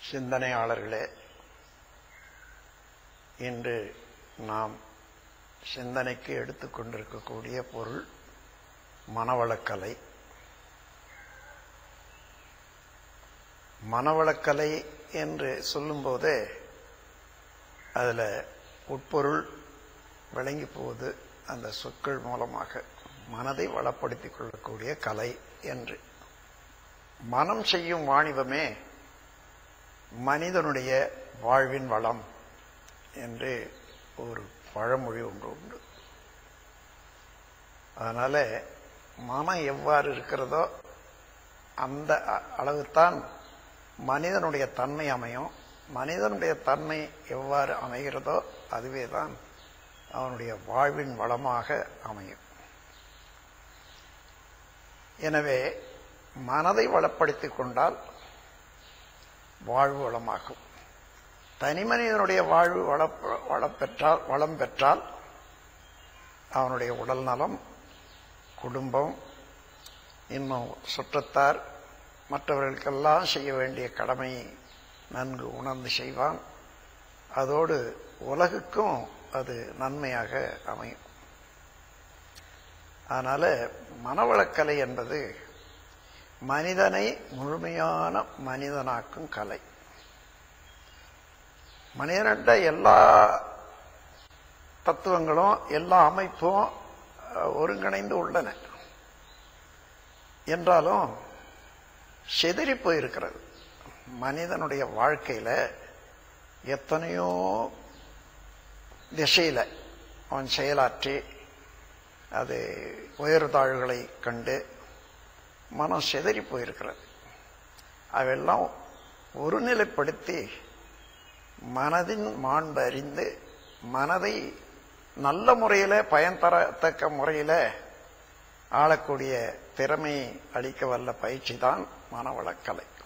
சிந்தனையாளர்களே இன்று நாம் சிந்தனைக்கு எடுத்துக்கொண்டிருக்கக்கூடிய பொருள் மனவளக்கலை மனவளக்கலை என்று சொல்லும்போதே அதில் உட்பொருள் விளங்கி போவது அந்த சொற்கள் மூலமாக மனதை வளப்படுத்திக் கொள்ளக்கூடிய கலை என்று மனம் செய்யும் வாணிபமே மனிதனுடைய வாழ்வின் வளம் என்று ஒரு பழமொழி ஒன்று உண்டு அதனால மனம் எவ்வாறு இருக்கிறதோ அந்த அளவுத்தான் மனிதனுடைய தன்மை அமையும் மனிதனுடைய தன்மை எவ்வாறு அமைகிறதோ அதுவே தான் அவனுடைய வாழ்வின் வளமாக அமையும் எனவே மனதை வளப்படுத்திக் கொண்டால் வாழ்வு வளமாகும் தனி மனிதனுடைய வாழ்வு வள வளம் பெற்றால் வளம் பெற்றால் அவனுடைய உடல் நலம் குடும்பம் இன்னும் சுற்றத்தார் மற்றவர்களுக்கெல்லாம் செய்ய வேண்டிய கடமையை நன்கு உணர்ந்து செய்வான் அதோடு உலகுக்கும் அது நன்மையாக அமையும் அதனால மனவளக்கலை என்பது மனிதனை முழுமையான மனிதனாக்கும் கலை மனிதனிட்ட எல்லா தத்துவங்களும் எல்லா அமைப்பும் ஒருங்கிணைந்து உள்ளன என்றாலும் செதறி போயிருக்கிறது மனிதனுடைய வாழ்க்கையில எத்தனையோ திசையில அவன் செயலாற்றி அது உயர்தாழ்வுகளை கண்டு மனம் செதறி போயிருக்கிறது அவையெல்லாம் ஒருநிலைப்படுத்தி மனதின் மாண்பு அறிந்து மனதை நல்ல முறையில பயன் தரத்தக்க முறையில ஆளக்கூடிய திறமை அளிக்க வல்ல பயிற்சி தான் மனவளக்கலை